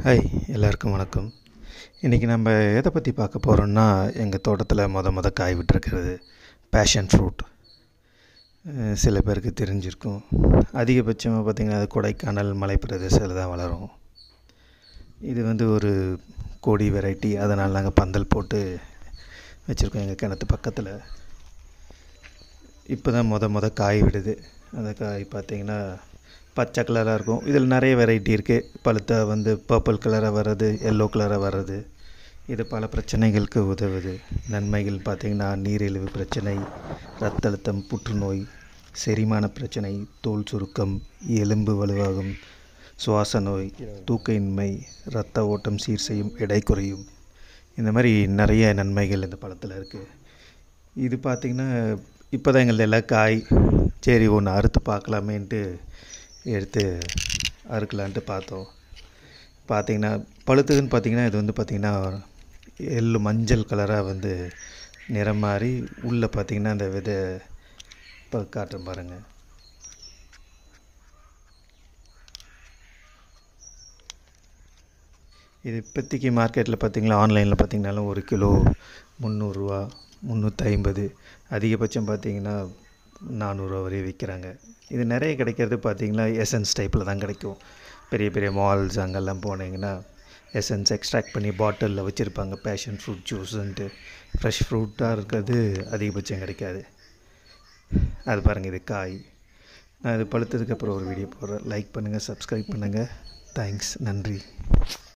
hi எல்லாருக்கும் வணக்கம் இன்றைக்கி நம்ம எதை பற்றி பார்க்க போகிறோம்னா எங்கள் தோட்டத்தில் மொத மொத காய் விட்டுருக்கிறது பேஷன் ஃப்ரூட் அஹ் சில பேருக்கு தெரிஞ்சிருக்கும் அதிகபட்சமாக பார்த்திங்கன்னா அது கொடைக்கானல் மலை பிரதேசத்தில் தான் வளரும் இது வந்து ஒரு கொடி வெரைட்டி அதனால் நாங்கள் பந்தல் போட்டு வச்சுருக்கோம் எங்கள் கிணத்து பக்கத்தில் இப்போ தான் மொத மொத காய் விடுது அந்த காய் பார்த்திங்கன்னா பச்சை கலராக இருக்கும் இதில் நிறைய வெரைட்டி இருக்குது பழுத்தா வந்து பர்பிள் கலராக வர்றது எல்லோ கலராக வர்றது இது பல பிரச்சனைகளுக்கு உதவுது நன்மைகள் பார்த்திங்கன்னா நீரிழிவு பிரச்சனை ரத்த அழுத்தம் புற்றுநோய் செரிமான பிரச்சனை தோல் சுருக்கம் எலும்பு வலுவாகும் சுவாச நோய் தூக்கயின்மை இரத்த ஓட்டம் சீர் செய்யும் எடை குறையும் இந்த மாதிரி நிறைய நன்மைகள் இந்த பழத்தில் இருக்குது இது பார்த்திங்கன்னா இப்போ தான் எங்களது எல்லாம் காய் சரி ஒன்று அறுத்து பார்க்கலாமேன்ட்டு எடுத்து அறுக்கலான்ட்டு பார்த்தோம் பார்த்தீங்கன்னா பழுத்ததுன்னு பார்த்தீங்கன்னா இது வந்து பார்த்திங்கன்னா எள்ளு மஞ்சள் கலராக வந்து நிறம் மாறி உள்ளே பார்த்தீங்கன்னா அந்த விதை இப்போ காட்டுறேன் பாருங்கள் இது இப்போதைக்கு மார்க்கெட்டில் பார்த்தீங்களா ஆன்லைனில் பார்த்தீங்கனாலும் ஒரு கிலோ முந்நூறுரூவா முந்நூற்றி ஐம்பது அதிகபட்சம் பார்த்தீங்கன்னா நானூறுரூவா வரையும் விற்கிறாங்க இது நிறைய கிடைக்கிறது பார்த்தீங்கன்னா எசன்ஸ் டைப்பில் தான் கிடைக்கும் பெரிய பெரிய மால்ஸ் அங்கெல்லாம் போனீங்கன்னா எசன்ஸ் எக்ஸ்ட்ராக்ட் பண்ணி பாட்டிலில் வச்சுருப்பாங்க பேஷன் ஃப்ரூட் ஜூஸுன்ட்டு ஃப்ரெஷ் ஃப்ரூட்டாக இருக்கிறது அதிகபட்சம் கிடைக்காது அது பாருங்கள் இது காய் நான் இது பழுத்ததுக்கப்புறம் ஒரு வீடியோ போடுறேன் லைக் பண்ணுங்கள் சப்ஸ்கிரைப் பண்ணுங்கள் தேங்க்ஸ் நன்றி